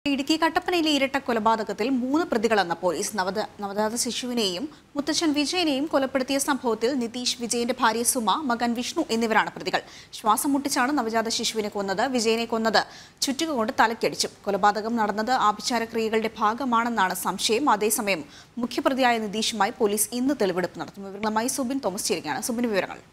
ഇടുക്കി കട്ടപ്പനയിലെ ഇരട്ട കൊലപാതകത്തിൽ മൂന്ന് പ്രതികളെന്ന പോലീസ് നവത നവജാത ശിശുവിനെയും മുത്തച്ഛൻ വിജയനെയും കൊലപ്പെടുത്തിയ സംഭവത്തിൽ നിതീഷ് വിജയന്റെ ഭാര്യ സുമ മകൻ വിഷ്ണു എന്നിവരാണ് പ്രതികൾ ശ്വാസം മുട്ടിച്ചാണ് നവജാത ശിശുവിനെ കൊന്നത് വിജയനെ കൊന്നത് ചുറ്റിക കൊണ്ട് തലക്കടിച്ചു കൊലപാതകം നടന്നത് ആഭിചാരക്രിയകളുടെ ഭാഗമാണെന്നാണ് സംശയം അതേസമയം മുഖ്യപ്രതിയായ നിതീഷുമായി പോലീസ് ഇന്ന് തെളിവെടുപ്പ് നടത്തും വിവരങ്ങളുമായി സുബിൻ തോമസ് ചേരുകയാണ് സുബിൻ വിവരങ്ങൾ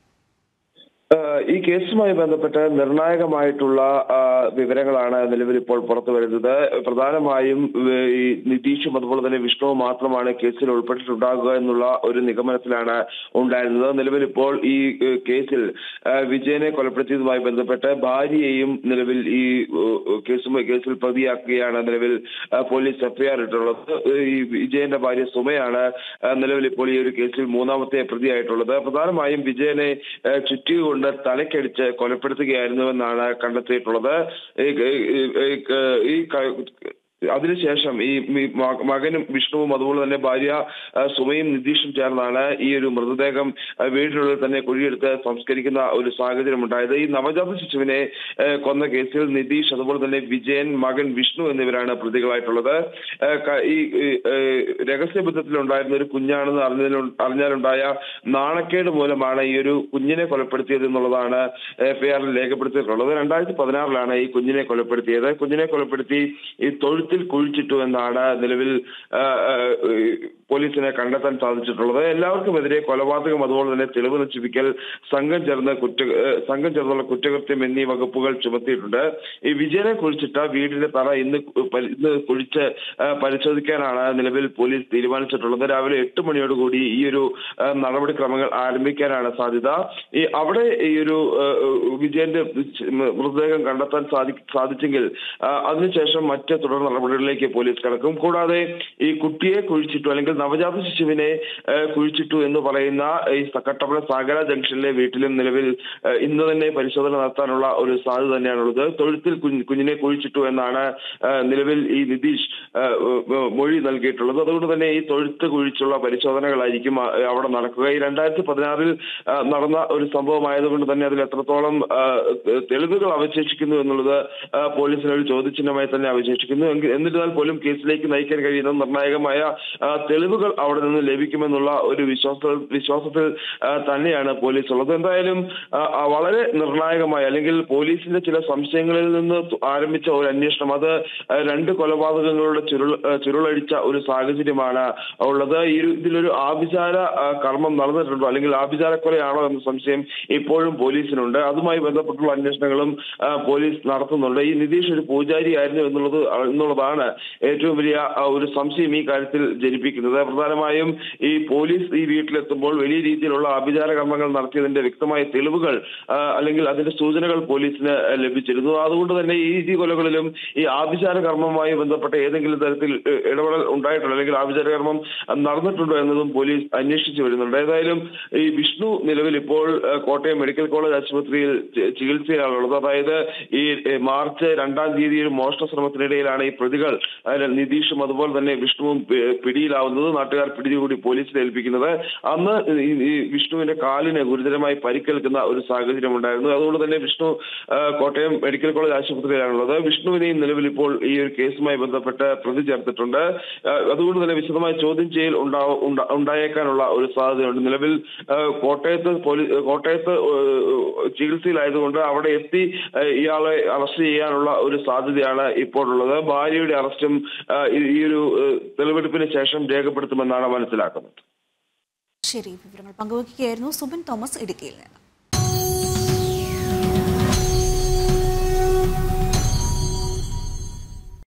ഏഹ് ഈ കേസുമായി ബന്ധപ്പെട്ട് നിർണായകമായിട്ടുള്ള ആ, വിവരങ്ങളാണ് നിലവിൽ ഇപ്പോൾ പുറത്തു വരുന്നത് പ്രധാനമായും ഏഹ് ഈ നിതീഷും അതുപോലെ തന്നെ വിഷ്ണുവും മാത്രമാണ് കേസിൽ ഉൾപ്പെട്ടിട്ടുണ്ടാകുക എന്നുള്ള ഒരു നിഗമനത്തിലാണ് ഉണ്ടായിരുന്നത് നിലവിൽ ഇപ്പോൾ ഈ ഏഹ് കേസിൽ ഏഹ് വിജയനെ കൊലപ്പെടുത്തിയതുമായി ബന്ധപ്പെട്ട് ഭാര്യയെയും നിലവിൽ ഈ ഏഹ് കേസുമായി കേസിൽ പ്രതിയാക്കുകയാണ് നിലവിൽ ഏഹ് പോലീസ് എഫ്ഐആർ ഇട്ടുള്ളത് ഏഹ് ഈ വിജയന്റെ ഭാര്യ സുമയാണ് ഏഹ് നിലവിൽ ഇപ്പോൾ ഈ ഒരു കേസിൽ മൂന്നാമത്തെ പ്രതിയായിട്ടുള്ളത് പ്രധാനമായും വിജയനെ ഏഹ് ചുറ്റിക കൊണ്ട് തലക്കടിച്ച് കൊലപ്പെടുത്തുകയായിരുന്നുവെന്നാണ് കണ്ടെത്തിയിട്ടുള്ളത് ഈ ഈ- ഈ- ഈ ക- അതിനുശേഷം ഈ മി- മ- മകനും വിഷ്ണുവും അതുപോലെ തന്നെ ഭാര്യ ആ, സുമയും നിതീഷും ചേർന്നാണ് ഈ ഒരു മൃതദേഹം ആ, വീടിനുള്ളിൽ തന്നെ കുഴിയെടുത്ത് സംസ്കരിക്കുന്ന ഒരു സാഹചര്യം ഉണ്ടായത് ഈ നവജാത ശിശുവിനെ ആ, കൊന്ന കേസിൽ നിതീഷ് അതുപോലെ തന്നെ വിജയൻ മകൻ വിഷ്ണു എന്നിവരാണ് പ്രതികളായിട്ടുള്ളത് ആ, ക- ഈ ഈ, ഏ, രഹസ്യബന്ധത്തിലുണ്ടായിരുന്ന ഒരു കുഞ്ഞാണെന്ന് അറിഞ്ഞതിലു അറിഞ്ഞാലുണ്ടായ നാണക്കേട് മൂലമാണ് ഈ ഒരു കുഞ്ഞിനെ കൊലപ്പെടുത്തിയത് എന്നുള്ളതാണ് എഫ്ഐആറിൽ രേഖപ്പെടുത്തിയിട്ടുള്ളത് രണ്ടായിരത്തി പതിനാറിലാണ് ഈ കുഞ്ഞിനെ കൊലപ്പെടുത്തിയത് കുഞ്ഞിനെ കൊലപ്പെടുത്തി ഈ തൊഴുത്തിൽ കുഴിച്ചിട്ടു എന്നാണ് നിലവിൽ ആ, ആ, ഈ പോലീസിനെ കണ്ടെത്താൻ സാധിച്ചിട്ടുള്ളത് എല്ലാവർക്കുമെതിരെ കൊലപാതകം അതുപോലെ തന്നെ തെളിവ് നശിപ്പിക്കൽ സംഘം ചേർന്ന് കുറ്റ ഏ, സംഘം ചേർന്നുള്ള കുറ്റകൃത്യം എന്നീ വകുപ്പുകൾ ചുമത്തിയിട്ടുണ്ട് ഈ വിജയനെ കുറിച്ചിട്ട വീടിന്റെ തറ ഇന്ന് കു- പരി- ഇന്ന് കുഴിച്ച് ആ, പരിശോധിക്കാനാണ് നിലവിൽ പോലീസ് തീരുമാനിച്ചിട്ടുള്ളത് രാവിലെ എട്ട് മണിയോടുകൂടി ഈ ഒരു ആ, നടപടിക്രമങ്ങൾ ആരംഭിക്കാനാണ് സാധ്യത ഈ അവിടെ ഈ ഒരു ആ, വിജയന്റെ മൃതദേഹം കണ്ടെത്താൻ സാധി സാധിച്ചെങ്കിൽ ആ, അതിനുശേഷം മറ്റ് തുടർ നടപടികളിലേക്ക് പോലീസ് കടക്കും കൂടാതെ ഈ കുട്ടിയെ കുഴിച്ചിട്ടു അല്ലെങ്കിൽ നവജാത ശിശുവിനെ ആ, കുഴിച്ചിട്ടു എന്ന് പറയുന്ന ഈ കട്ടപ്പന സാഗര ജംഗ്ഷനിലെ വീട്ടിലും നിലവിൽ ആ, ഇന്ന് തന്നെ പരിശോധന നടത്താനുള്ള ഒരു സാധ്യത തന്നെയാണുള്ളത് തൊഴുത്തിൽ കുഞ്ഞ് കുഞ്ഞിനെ കുഴിച്ചിട്ടു എന്നാണ് ആ, നിലവിൽ ഈ നിതീഷ് ആ, ആ, മൊഴി നൽകിയിട്ടുള്ളത് അതുകൊണ്ട് തന്നെ ഈ തൊഴുത്ത് കുഴിച്ചുള്ള പരിശോധനകളായിരിക്കും ആ, അവിടെ നടക്കുക ഈ രണ്ടായിരത്തി പതിനാറിൽ നടന്ന ഒരു സംഭവമായതുകൊണ്ട് തന്നെ അതിൽ എത്രത്തോളം ആ, തെളിവുകൾ അവശേഷിക്കുന്നു എന്നുള്ളത് ആ, പോലീസിന് ഒരു ചോദ്യചിഹ്നമായി തന്നെ അവശേഷിക്കുന്നു എങ്കിൽ എന്നിരുന്നാൽ പോലും കേസിലേക്ക് നയിക്കാൻ കഴിയുന്ന നിർണായകമായ ആ, തെളിവുകൾ അവിടെ നിന്ന് ലഭിക്കുമെന്നുള്ള ഒരു വിശ്വാസ വിശ്വാസത്തിൽ ആ, തന്നെയാണ് പോലീസ് ഉള്ളത് എന്തായാലും ആ, ആ, വളരെ നിർണായകമായ അല്ലെങ്കിൽ പോലീസിന്റെ ചില സംശയങ്ങളിൽ നിന്ന് തു- ആരംഭിച്ച ഒരു അന്വേഷണം അത് ആ, രണ്ട് കൊലപാതകങ്ങളുടെ ചുരുൾ ആ, ചുരുളഴിച്ച ഒരു സാഹചര്യമാണ് ഉള്ളത് ഈ ഒരു- ഇതിലൊരു ആഭിചാര ആ, കർമ്മം നടന്നിട്ടുണ്ടോ അല്ലെങ്കിൽ ആഭിചാര കൊലയാണോ എന്ന സംശയം ഇപ്പോഴും പോലീസിനുണ്ട് അതുമായി ബന്ധപ്പെട്ടുള്ള അന്വേഷണങ്ങളും ആ, പോലീസ് നടത്തുന്നുണ്ട് ഈ നിതീഷ് ഒരു പൂജാരിയായിരുന്നു എന്നുള്ളത് എന്നുള്ളതാണ് ഏറ്റവും വലിയ ആ, ഒരു സംശയം ഈ കാര്യത്തിൽ ജനിപ്പിക്കുന്നത് പ്രധാനമായും ഈ പോലീസ് ഈ വീട്ടിലെത്തുമ്പോൾ വലിയ രീതിയിലുള്ള ആഭിചാര കർമ്മങ്ങൾ നടത്തിയതിന്റെ വ്യക്തമായ തെളിവുകൾ ആ, അല്ലെങ്കിൽ അതിന്റെ സൂചനകൾ പോലീസിന് ലഭിച്ചിരുന്നു അതുകൊണ്ട് തന്നെ ഈ ഈ കൊലകളിലും ഈ ആഭിചാര കർമ്മവുമായി ബന്ധപ്പെട്ട ഏതെങ്കിലും തരത്തിൽ ഏഹ്, ഇടപെടൽ ഉണ്ടായിട്ടുണ്ടോ അല്ലെങ്കിൽ ആഭിചാര കർമ്മം നടന്നിട്ടുണ്ടോ എന്നതും പോലീസ് അന്വേഷിച്ചു വരുന്നുണ്ട് ഏതായാലും ഈ വിഷ്ണു നിലവിൽ ഇപ്പോൾ ഏഹ്, കോട്ടയം മെഡിക്കൽ കോളേജ് ആശുപത്രിയിൽ ചി- ചികിത്സയിലാണുള്ളത് അതായത് ഈ ഏഹ്, മാർച്ച് രണ്ടാം തീയതി ഒരു മോഷണ ശ്രമത്തിനിടയിലാണ് ഈ പ്രതികൾ അതിൽ നിതീഷും അതുപോലെ തന്നെ വിഷ്ണുവും പി- പിടിയിലാവുന്നത് നാട്ടുകാർ പിടികൂടി പോലീസിൽ ഏൽപ്പിക്കുന്നത് അന്ന് ഈ ഈ വിഷ്ണുവിന്റെ കാലിന് ഗുരുതരമായി പരിക്കേൽക്കുന്ന ഒരു സാഹചര്യം ഉണ്ടായിരുന്നു അതുകൊണ്ട് തന്നെ വിഷ്ണു ആ, കോട്ടയം മെഡിക്കൽ കോളേജ് ആശുപത്രിയിലാണുള്ളത് വിഷ്ണുവിനെയും നിലവിൽ ഇപ്പോൾ ഈ ഒരു കേസുമായി ബന്ധപ്പെട്ട് പ്രതി ചേർത്തിട്ടുണ്ട് ആ, അതുകൊണ്ട് തന്നെ വിശദമായ ചോദ്യം ചെയ്യൽ ഉണ്ടാവ- ഉണ്ടാ- ഉണ്ടായേക്കാനുള്ള ഒരു സാധ്യതയുണ്ട് നിലവിൽ ആ, കോട്ടയത്ത് പോലീസ് കോട്ടയത്ത് ഏഹ്, ചികിത്സയിലായതുകൊണ്ട് അവിടെ എത്തി ഏഹ്, ഇയാളെ അറസ്റ്റ് ചെയ്യാനുള്ള ഒരു സാധ്യതയാണ് ഇപ്പോൾ ഉള്ളത് ഭാര്യയുടെ അറസ്റ്റും ആ, ഈ- ഈ ഒരു ഏഹ്, തെളിവെടുപ്പിന് ശേഷം രേഖപ്പെടുത്തുമെന്നാണ് മനസ്സിലാക്കുന്നത് ശരി വിവരങ്ങൾ പങ്കുവയ്ക്കുകയായിരുന്നു സുബിൻ തോമസ് ഇടുക്കിയിൽ നിന്ന്